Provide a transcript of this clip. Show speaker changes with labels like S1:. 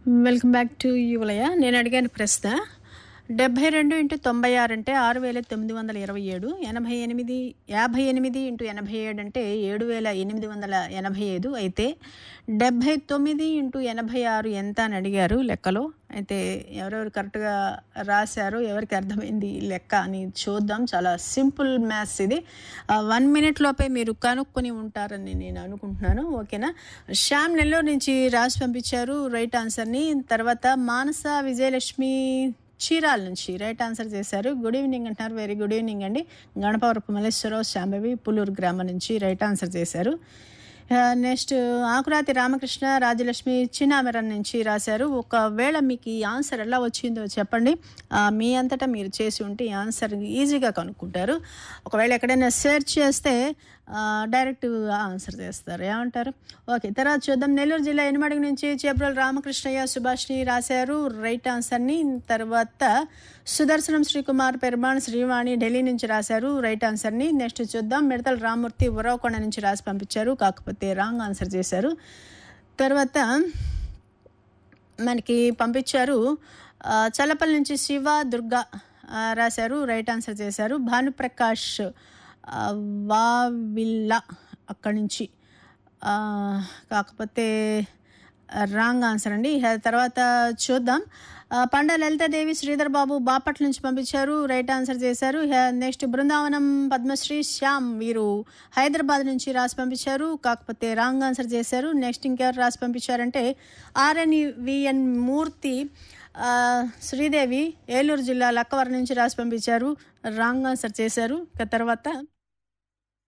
S1: welcome back to యువలయ నేను అడిగాను ప్రశ్న డెబ్బై రెండు ఇంటూ తొంభై ఆరు అంటే ఆరు వేల తొమ్మిది వందల ఇరవై ఏడు ఎనభై ఎనిమిది యాభై ఎనిమిది ఇంటూ ఎనభై ఏడు అంటే ఏడు వేల ఎనిమిది వందల ఎనభై ఐదు అయితే డెబ్బై తొమ్మిది ఇంటూ ఎనభై ఆరు ఎంత అని అడిగారు లెక్కలో అయితే ఎవరెవరు కరెక్ట్గా రాశారో ఎవరికి అర్థమైంది ఈ లెక్క అని చూద్దాం చాలా సింపుల్ మ్యాథ్స్ ఇది వన్ మినిట్ లోపే మీరు కనుక్కొని ఉంటారని నేను అనుకుంటున్నాను ఓకేనా శ్యామ్ నెల్లూరు నుంచి రాసి పంపించారు రైట్ ఆన్సర్ని తర్వాత మానస విజయలక్ష్మి చీరాల నుంచి రైట్ ఆన్సర్ చేశారు గుడ్ ఈవినింగ్ అంటున్నారు వెరీ గుడ్ ఈవినింగ్ అండి గణపవరపు మల్లేశ్వరరావు శాంభవి పుల్లూరు గ్రామం నుంచి రైట్ ఆన్సర్ చేశారు నెక్స్ట్ ఆకురాతి రామకృష్ణ రాజలక్ష్మి చిన్నామెరన్ నుంచి రాశారు ఒకవేళ మీకు ఈ ఆన్సర్ ఎలా వచ్చిందో చెప్పండి ఆ, మీ అంతటా మీరు చేసి ఉంటే ఈ ఆన్సర్ ఈజీగా కనుక్కుంటారు ఒకవేళ ఎక్కడైనా సెర్చ్ చేస్తే ఆ, డైరెక్ట్ ఆన్సర్ చేస్తారు ఏమంటారు ఓకే తర్వాత చూద్దాం నెల్లూరు జిల్లా ఎనిమడుగు నుంచి చేబ్రోల్ రామకృష్ణయ్య సుభాష్ని రాశారు రైట్ ఆన్సర్ని తర్వాత సుదర్శనం శ్రీకుమార్ పెరుమాణ్ శ్రీవాణి ఢిల్లీ నుంచి రాశారు రైట్ ఆన్సర్ని నెక్స్ట్ చూద్దాం మిడతల రామూర్తి ఉరవకొండ నుంచి రాసి పంపించారు కాకపోతే రాంగ్ ఆన్సర్ చేశారు తర్వాత మనకి పంపించారు ఆ, చల్లపల్లి నుంచి శివ దుర్గా ఆ, రాశారు రైట్ ఆన్సర్ చేశారు భానుప్రకాష్ ఆ, వావిల్లా అక్కడి నుంచి ఆ, కాకపోతే రాంగ్ ఆన్సర్ అండి ఇక తర్వాత చూద్దాం ఆ, పండ లలితాదేవి శ్రీధర్ బాబు బాపట్ల నుంచి పంపించారు రైట్ ఆన్సర్ చేశారు ఇక నెక్స్ట్ బృందావనం పద్మశ్రీ శ్యామ్ వీరు హైదరాబాద్ నుంచి రాసి పంపించారు కాకపోతే రాంగ్ ఆన్సర్ చేశారు నెక్స్ట్ ఇంకెవరు రాసి పంపించారంటే ఆర్ఎన్ విఎన్ మూర్తి ఆ, శ్రీదేవి ఏలూరు జిల్లా లక్కవరం నుంచి రాసి పంపించారు రాంగ్ ఆన్సర్ చేశారు ఇక తర్వాత